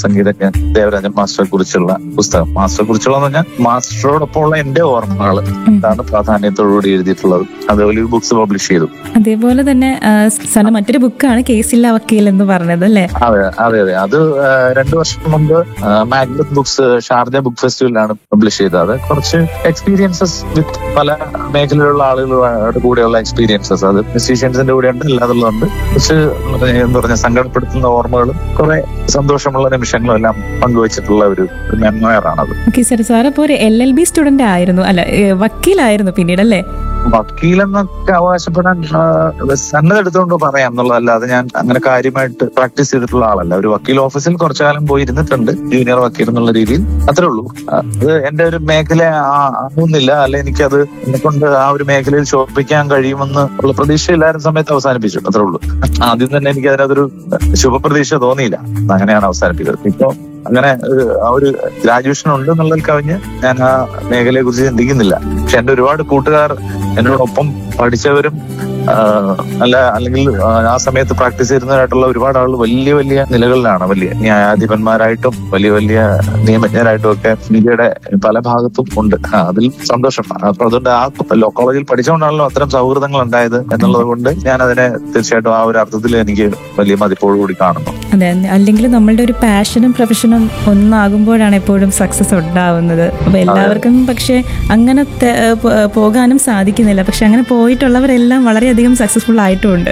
സംഗീതജ്ഞൻ ദേവരാജൻ മാസ്റ്ററെ കുറിച്ചുള്ള പുസ്തകം മാസ്റ്ററെ കുറിച്ചുള്ള പറഞ്ഞാൽ മാസ്റ്ററോടൊപ്പമുള്ള എന്റെ ഓർമ്മകൾ ഇതാണ് പ്രാധാന്യത്തോടുകൂടി എഴുതിയിട്ടുള്ളത് അത് ഒലിവ് ബുക്സ് പബ്ലിഷ് ചെയ്തു അതേപോലെ തന്നെ ആ, സാറിന്റെ മറ്റൊരു ബുക്കാണ് കേസില്ല വക്കീൽ എന്ന് പറഞ്ഞത് അല്ലേ അതെ അതെ അതെ അത് ആ, രണ്ടു വർഷം മുമ്പ് മാഗ്നറ്റ് ബുക്സ് ഷാർജ ബുക്ക് ഫെസ്റ്റിവലിലാണ് പബ്ലിഷ് ചെയ്തത് അത് കുറച്ച് എക്സ്പീരിയൻസസ് വിത്ത് പല മേഖലയിലുള്ള ആളുകളുടെ കൂടെയുള്ള എക്സ്പീരിയൻസസ് അത് മ്യൂസീഷ്യൻസിന്റെ കൂടെ ഉണ്ട് അല്ലാതുള്ളതുണ്ട് കുറച്ച് എന്താ പറഞ്ഞ സങ്കടപ്പെടുത്തുന്ന ഓർമ്മകളും കുറെ സന്തോഷമുള്ള നിമിഷങ്ങളും എല്ലാം പങ്കുവച്ചിട്ടുള്ള ഒരു മെമ്മോയറാണത് ഓക്കെ സാർ സാർ അപ്പോൾ ഒരു എൽ എൽ ബി സ്റ്റുഡന്റ് ആയിരുന്നു അല്ല ഏ, വക്കീലായിരുന്നു പിന്നീട് അല്ലേ വക്കീലെന്നൊക്കെ അവകാശപ്പെടാൻ ആ, സന്നദ്ധ എടുത്തുകൊണ്ട് പറയാം എന്നുള്ളതല്ലാതെ ഞാൻ അങ്ങനെ കാര്യമായിട്ട് പ്രാക്ടീസ് ചെയ്തിട്ടുള്ള ആളല്ല ഒരു വക്കീൽ ഓഫീസിൽ കുറച്ചു കാലം പോയി ഇരുന്നിട്ടുണ്ട് ജൂനിയർ വക്കീൽ എന്നുള്ള രീതിയിൽ അത്രേ ഉള്ളൂ ആ, അത് എന്റെ ഒരു മേഖല ആ- ആവുന്നില്ല അല്ലെ എനിക്കത് എന്നെ കൊണ്ട് ആ ഒരു മേഖലയിൽ ശോഭിക്കാൻ കഴിയുമെന്ന് ഉള്ള പ്രതീക്ഷ എല്ലാവരും സമയത്ത് അവസാനിപ്പിച്ചു അത്രേ ഉള്ളൂ ആദ്യം തന്നെ എനിക്ക് അതിനകത്തൊരു ശുഭപ്രതീക്ഷ തോന്നിയില്ല അങ്ങനെയാണ് അവസാനിപ്പിച്ചത് ഇപ്പൊ അങ്ങനെ ഏഹ്, ആ ഒരു ഗ്രാജുവേഷൻ ഉണ്ട് എന്നുള്ളതിൽ കവിഞ്ഞ് ഞാൻ ആ മേഖലയെ കുറിച്ച് ചിന്തിക്കുന്നില്ല പക്ഷെ എന്റെ ഒരുപാട് കൂട്ടുകാർ എന്നോടൊപ്പം പഠിച്ചവരും ആ, അല്ല അല്ലെങ്കിൽ ആ, ആ സമയത്ത് പ്രാക്ടീസ് ചെയ്യുന്നവരായിട്ടുള്ള ഒരുപാട് ആളുകൾ വലിയ വലിയ നിലകളിലാണ് വലിയ ന്യായാധിപന്മാരായിട്ടും വലിയ വലിയ നിയമജ്ഞരായിട്ടും ഒക്കെ ഇന്ത്യയുടെ പല ഭാഗത്തും ഉണ്ട് ആ, അതിൽ സന്തോഷം അപ്പൊ അതുകൊണ്ട് ആ ലോ കോളേജിൽ പഠിച്ചുകൊണ്ടാണല്ലോ അത്തരം സൗഹൃദങ്ങൾ ഉണ്ടായത് എന്നുള്ളത് കൊണ്ട് ഞാൻ അതിനെ തീർച്ചയായിട്ടും ആ ഒരു അർത്ഥത്തിൽ എനിക്ക് വലിയ മതിപ്പോടുകൂടി കാണുന്നു അതെ അല്ലെങ്കിൽ നമ്മളുടെ ഒരു പാഷനും പ്രൊഫഷനും ഒന്നാകുമ്പോഴാണ് എപ്പോഴും സക്സസ് ഉണ്ടാവുന്നത് അപ്പൊ എല്ലാവർക്കും പക്ഷെ അങ്ങനെ തെ- ഏ, പോ- പോകാനും സാധിക്കുന്നില്ല പക്ഷെ അങ്ങനെ പോയിട്ടുള്ളവരെല്ലാം വളരെയധികം സക്സസ്ഫുൾ ആയിട്ടുമുണ്ട്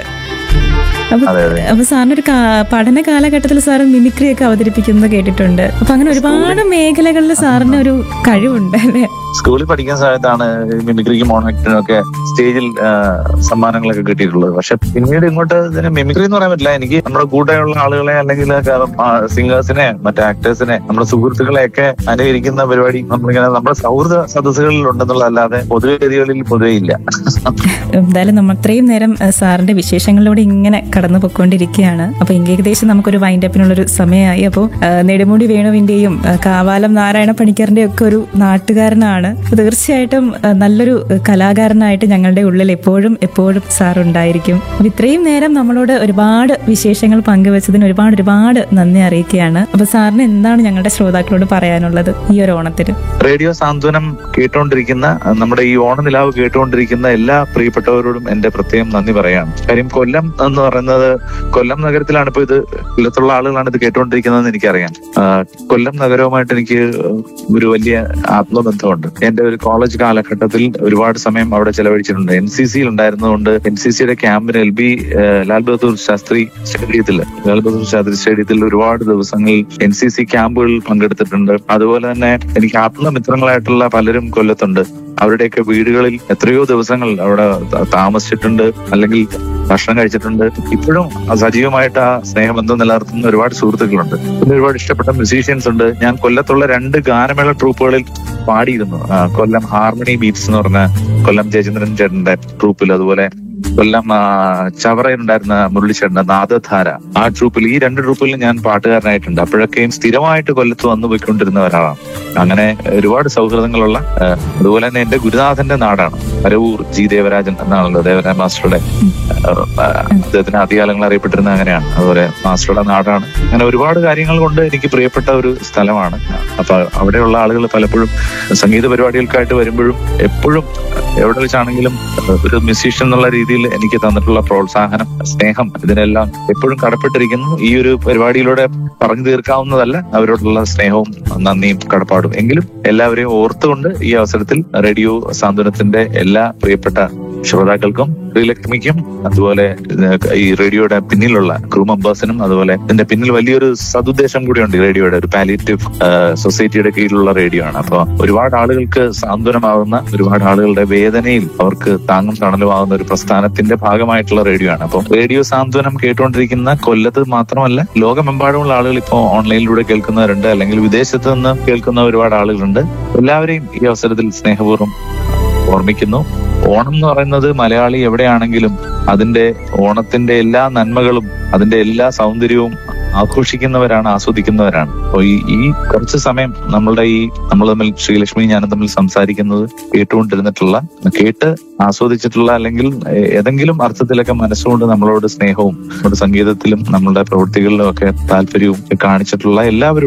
അപ്പൊ അതെ അതെ അപ്പൊ സാറിന് ഒരു കാ- പഠന കാലഘട്ടത്തിൽ സാർ മിമിക്രി ഒക്കെ അവതരിപ്പിക്കുന്നത് കേട്ടിട്ടുണ്ട് അപ്പൊ അങ്ങനെ ഒരുപാട് മേഖലകളിൽ സാറിന് ഒരു കഴിവുണ്ട് അല്ലേ സ്കൂളിൽ പഠിക്കുന്ന സമയത്താണ് മിമിക്രിക്കും മോണാക്ടിനും ഒക്കെ സ്റ്റേജിൽ ആ, സമ്മാനങ്ങളൊക്കെ കിട്ടിയിട്ടുള്ളത് പക്ഷെ പിന്നീട് ഇങ്ങോട്ട് ഇതിന് മിമിക്രി എന്ന് പറയാൻ പറ്റില്ല എനിക്ക് നമ്മുടെ കൂടെയുള്ള ആളുകളെ അല്ലെങ്കിൽ സിംഗേഴ്സിനെ മറ്റേ ആക്ടേഴ്സിനെ നമ്മുടെ സുഹൃത്തുക്കളെ ഒക്കെ അനുകരിക്കുന്ന പരിപാടി നമ്മളിങ്ങനെ നമ്മുടെ സൗഹൃദ സദസ്സുകളിൽ ഉണ്ടെന്നുള്ളതല്ലാതെ പൊതുവേദികളിൽ പൊതുവേ ഇല്ല എന്തായാലും നമ്മൾ ഇത്രയും നേരം ഏഹ്, സാറിന്റെ വിശേഷങ്ങളിലൂടെ ഇങ്ങനെ കടന്നു പൊയ്ക്കൊണ്ടിരിക്കുകയാണ് അപ്പൊ ഇങ്ങ് ഏകദേശം നമുക്കൊരു വൈൻഡ് അപ്പിനുള്ളൊരു സമയമായി അപ്പോൾ നെടുമുടി വേണുവിന്റെയും ഏഹ്, കാവാലം നാരായണ പണിക്കറിന്റെ ഒക്കെ ഒരു നാട്ടുകാരനാണ് അപ്പൊ തീർച്ചയായിട്ടും ഏഹ്, നല്ലൊരു ഏഹ്, കലാകാരനായിട്ട് ഞങ്ങളുടെ ഉള്ളിൽ എപ്പോഴും എപ്പോഴും സാർ ഉണ്ടായിരിക്കും അപ്പൊ ഇത്രയും നേരം നമ്മളോട് ഒരുപാട് വിശേഷങ്ങൾ പങ്കുവച്ചതിന് ഒരുപാട് ഒരുപാട് നന്ദി അറിയിക്കുകയാണ് അപ്പൊ സാറിന് എന്താണ് ഞങ്ങളുടെ ശ്രോതാക്കളോട് പറയാനുള്ളത് ഈ ഒരു ഓണത്തിന് റേഡിയോ സാന്ത്വനം കേട്ടുകൊണ്ടിരിക്കുന്ന അഹ് നമ്മുടെ ഈ ഓണനിലാവ് കേട്ടുകൊണ്ടിരിക്കുന്ന എല്ലാ പ്രിയപ്പെട്ടവരോടും എന്റെ പ്രത്യേകം നന്ദി പറയാണ് കാര്യം കൊല്ലം എന്ന് പറയുന്നത് കൊല്ലം നഗരത്തിലാണ് ഇപ്പൊ ഇത് കൊല്ലത്തുള്ള ആളുകളാണ് ഇത് കേട്ടുകൊണ്ടിരിക്കുന്നതെന്ന് എനിക്കറിയാം ആഹ് കൊല്ലം നഗരവുമായിട്ട് എനിക്ക് ഒരു വലിയ ആത്മബന്ധമുണ്ട് എന്റെ ഒരു കോളേജ് കാലഘട്ടത്തിൽ ഒരുപാട് സമയം അവിടെ ചെലവഴിച്ചിട്ടുണ്ട് എൻ സി സിയിൽ ഉണ്ടായിരുന്നതുകൊണ്ട് എൻ സി സിയുടെ ക്യാമ്പിന് എൽ ബി ലാൽ ബഹദൂർ ശാസ്ത്രി സ്റ്റേഡിയത്തിൽ ലാൽ ബഹദൂർ ശാസ്ത്രി സ്റ്റേഡിയത്തിൽ ഒരുപാട് ദിവസങ്ങൾ എൻ സി സി ക്യാമ്പുകളിൽ പങ്കെടുത്തിട്ടുണ്ട് അതുപോലെ തന്നെ എനിക്ക് ആത്മമിത്രങ്ങളായിട്ടുള്ള പലരും കൊല്ലത്തുണ്ട് അവരുടെയൊക്കെ വീടുകളിൽ എത്രയോ ദിവസങ്ങൾ അവിടെ ത- താമസിച്ചിട്ടുണ്ട് അല്ലെങ്കിൽ ഭക്ഷണം കഴിച്ചിട്ടുണ്ട് ഇപ്പോഴും സജീവമായിട്ട് ആ സ്നേഹബന്ധം നിലനിർത്തുന്ന ഒരുപാട് സുഹൃത്തുക്കളുണ്ട് പിന്നെ ഒരുപാട് ഇഷ്ടപ്പെട്ട മ്യൂസീഷ്യൻസ് ഉണ്ട് ഞാൻ കൊല്ലത്തുള്ള രണ്ട് ഗാനമേള ട്രൂപ്പുകളിൽ പാടിയിരുന്നു ആ, കൊല്ലം ഹാർമണി ബീറ്റ്സ് എന്ന് പറഞ്ഞ കൊല്ലം ജയചന്ദ്രൻ ചേട്ടന്റെ ട്രൂപ്പിൽ അതുപോലെ കൊല്ലം ആ, ചവറയിലുണ്ടായിരുന്ന മുരളിച്ചേട്ടന്റെ നാദധാര ആ ട്രൂപ്പിൽ ഈ രണ്ട് ട്രൂപ്പിലും ഞാൻ പാട്ടുകാരനായിട്ടുണ്ട് അപ്പോഴൊക്കെയും സ്ഥിരമായിട്ട് കൊല്ലത്ത് വന്നു പോയിക്കൊണ്ടിരുന്ന ഒരാളാണ് അങ്ങനെ ഒരുപാട് സൗഹൃദങ്ങളുള്ള ആ, അതുപോലെ തന്നെ എന്റെ ഗുരുനാഥന്റെ നാടാണ് പരവൂർ ജി ദേവരാജൻ എന്നാണല്ലോ ദേവരാജൻ മാസ്റ്ററുടെ ആ, ആ, അദ്ദേഹത്തിന് ആദ്യകാലങ്ങൾ അറിയപ്പെട്ടിരുന്ന അങ്ങനെയാണ് അതുപോലെ മാസ്റ്ററുടെ നാടാണ് അങ്ങനെ ഒരുപാട് കാര്യങ്ങൾ കൊണ്ട് എനിക്ക് പ്രിയപ്പെട്ട ഒരു സ്ഥലമാണ് അപ്പൊ അവിടെയുള്ള ആളുകൾ പലപ്പോഴും സംഗീത പരിപാടികൾക്കായിട്ട് വരുമ്പോഴും എപ്പോഴും എവിടെ വെച്ചാണെങ്കിലും ഒരു മ്യൂസീഷ്യൻ എന്നുള്ള രീതിയിൽ എനിക്ക് തന്നിട്ടുള്ള പ്രോത്സാഹനം സ്നേഹം ഇതിനെല്ലാം എപ്പോഴും കടപ്പെട്ടിരിക്കുന്നു ഈ ഒരു പരിപാടിയിലൂടെ പറഞ്ഞു തീർക്കാവുന്നതല്ല അവരോടുള്ള സ്നേഹവും നന്ദിയും കടപ്പാടും എങ്കിലും എല്ലാവരെയും ഓർത്തുകൊണ്ട് ഈ അവസരത്തിൽ റേഡിയോ സാന്ത്വനത്തിന്റെ എല്ലാ പ്രിയപ്പെട്ട ശ്രോതാക്കൾക്കും ശ്രീലക്ഷ്മിക്കും അതുപോലെ ഏഹ്, ഈ റേഡിയോയുടെ പിന്നിലുള്ള ക്രൂ മെമ്പേഴ്സിനും അതുപോലെ ഇതിന്റെ പിന്നിൽ വലിയൊരു സതുദ്ദേശം കൂടിയുണ്ട് ഈ റേഡിയോയുടെ ഒരു പാലിറ്റീവ് സൊസൈറ്റിയുടെ കീഴിലുള്ള റേഡിയോ ആണ് അപ്പൊ ഒരുപാട് ആളുകൾക്ക് സാന്ത്വനമാകുന്ന ഒരുപാട് ആളുകളുടെ വേദനയിൽ അവർക്ക് താങ്ങും തണലുമാകുന്ന ഒരു പ്രസ്ഥാനത്തിന്റെ ഭാഗമായിട്ടുള്ള റേഡിയോ ആണ് അപ്പോൾ റേഡിയോ സാന്ത്വനം കേട്ടുകൊണ്ടിരിക്കുന്ന കൊല്ലത്ത് മാത്രമല്ല ലോകമെമ്പാടുമുള്ള ആളുകൾ ഇപ്പോൾ ഓൺലൈനിലൂടെ കേൾക്കുന്നവരുണ്ട് അല്ലെങ്കിൽ വിദേശത്ത് നിന്ന് കേൾക്കുന്ന ഒരുപാട് ആളുകളുണ്ട് എല്ലാവരെയും ഈ അവസരത്തിൽ സ്നേഹപൂർവ്വം ഓർമ്മിക്കുന്നു ഓണം എന്ന് പറയുന്നത് മലയാളി എവിടെയാണെങ്കിലും അതിന്റെ ഓണത്തിന്റെ എല്ലാ നന്മകളും അതിന്റെ എല്ലാ സൗന്ദര്യവും ആഘോഷിക്കുന്നവരാണ് ആസ്വദിക്കുന്നവരാണ് അപ്പോൾ ഈ ഈ കുറച്ച് സമയം നമ്മളുടെ ഈ നമ്മൾ തമ്മിൽ ശ്രീലക്ഷ്മി ഞാനും തമ്മിൽ സംസാരിക്കുന്നത് കേട്ടുകൊണ്ടിരുന്നിട്ടുള്ള കേട്ട് ആസ്വദിച്ചിട്ടുള്ള അല്ലെങ്കിൽ ഏ- ഏതെങ്കിലും അർത്ഥത്തിലൊക്കെ മനസ്സുകൊണ്ട് നമ്മളോട് സ്നേഹവും നമ്മുടെ സംഗീതത്തിലും നമ്മളുടെ പ്രവൃത്തികളിലും ഒക്കെ താല്പര്യവും ഒക്കെ കാണിച്ചിട്ടുള്ള എല്ലാവരും